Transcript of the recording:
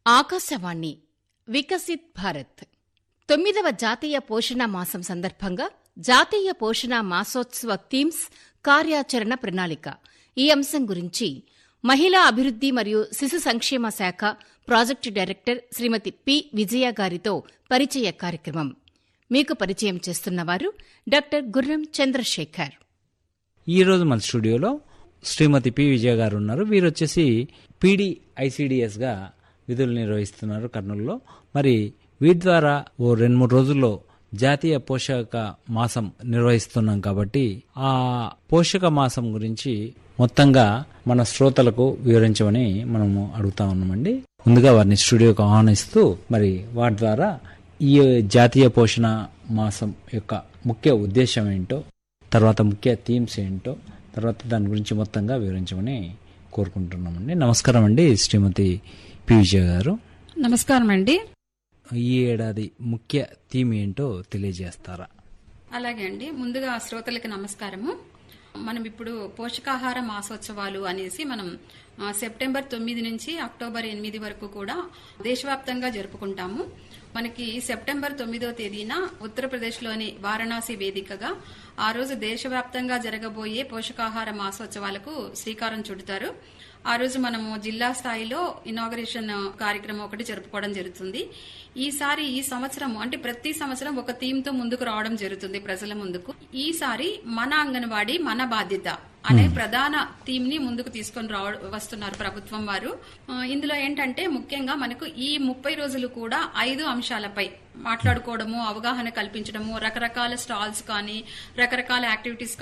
ఆకాశవాణి వికసిత్ భారత్ తొమ్మిదవ జాతీయ పోషణ మాసం సందర్భంగా జాతీయ పోషణ మాసోత్సవ థీమ్స్ కార్యాచరణ ప్రణాళిక ఈ అంశం గురించి మహిళా అభివృద్ది మరియు శిశు సంక్షేమ శాఖ project director Shrimati P Vijaya గారితో పరిచయ కార్యక్రమం మీకు పరిచయం చేస్తున్నవారు డాక్టర్ గుర్రం చంద్రశేఖర్ ఈ రోజు మన స్టూడియోలో శ్రీమతి పి విజయ గారు ఉన్నారు వీరు వచ్చేసి పీడి ఐసిడిఎస్గా విధులు నిర్వహిస్తున్నారు కర్నూలులో మరి వీటి ద్వారా ఓ రెండు మూడు రోజుల్లో జాతీయ పోషక మాసం నిర్వహిస్తున్నాం కాబట్టి ఆ పోషక మాసం గురించి మొత్తంగా మన శ్రోతలకు వివరించమని మనము అడుగుతా ఉన్నామండి ముందుగా వారిని స్టూడియోకి ఆహ్వానిస్తూ మరి వాటి ద్వారా ఈ జాతీయ పోషణ మాసం యొక్క ముఖ్య ఉద్దేశం ఏంటో తర్వాత ముఖ్య థీమ్స్ ఏంటో తర్వాత దాని గురించి మొత్తంగా వివరించమని కోరుకుంటున్నామండి నమస్కారం అండి శ్రీమతి పి విజయ గారు నమస్కారం అండి ఈ ఏడాది ముఖ్య థీమ్ ఏంటో తెలియజేస్తారా అలాగే అండి ముందుగా శ్రోతలకి నమస్కారము మనం ఇప్పుడు పోషకాహార మాసోత్సవాలు అనేసి మనం ఆ, సెప్టెంబర్ తొమ్మిది నుంచి అక్టోబర్ ఎనిమిది వరకు కూడా దేశవ్యాప్తంగా జరుపుకుంటాము మనకి సెప్టెంబర్ తొమ్మిదో తేదీన ఉత్తరప్రదేశ్లోని వారణాసి వేదికగా ఆ రోజు దేశవ్యాప్తంగా జరగబోయే పోషకాహార మాసోత్సవాలకు శ్రీకారం చుడతారు ఆ రోజు మనము జిల్లా స్థాయిలో ఇనాగరేషన్ కార్యక్రమం ఒకటి జరుపుకోవడం జరుగుతుంది ఈసారి ఈ సంవత్సరం అంటే ప్రతి సంవత్సరం ఒక థీమ్ తో ముందుకు రావడం జరుగుతుంది ప్రజల ముందుకు ఈసారి మన అంగన్వాడి మన బాధ్యత అనే ప్రధాన థీమ్ ని ముందుకు తీసుకొని రావ వస్తున్నారు ప్రభుత్వం వారు ఆ, ఇందులో ఏంటంటే ముఖ్యంగా మనకు ఈ ముప్పై రోజులు కూడా ఐదు అంశాలపై మాట్లాడుకోవడము అవగాహన కల్పించడము రకరకాల స్టాల్స్ కానీ రకరకాల యాక్టివిటీస్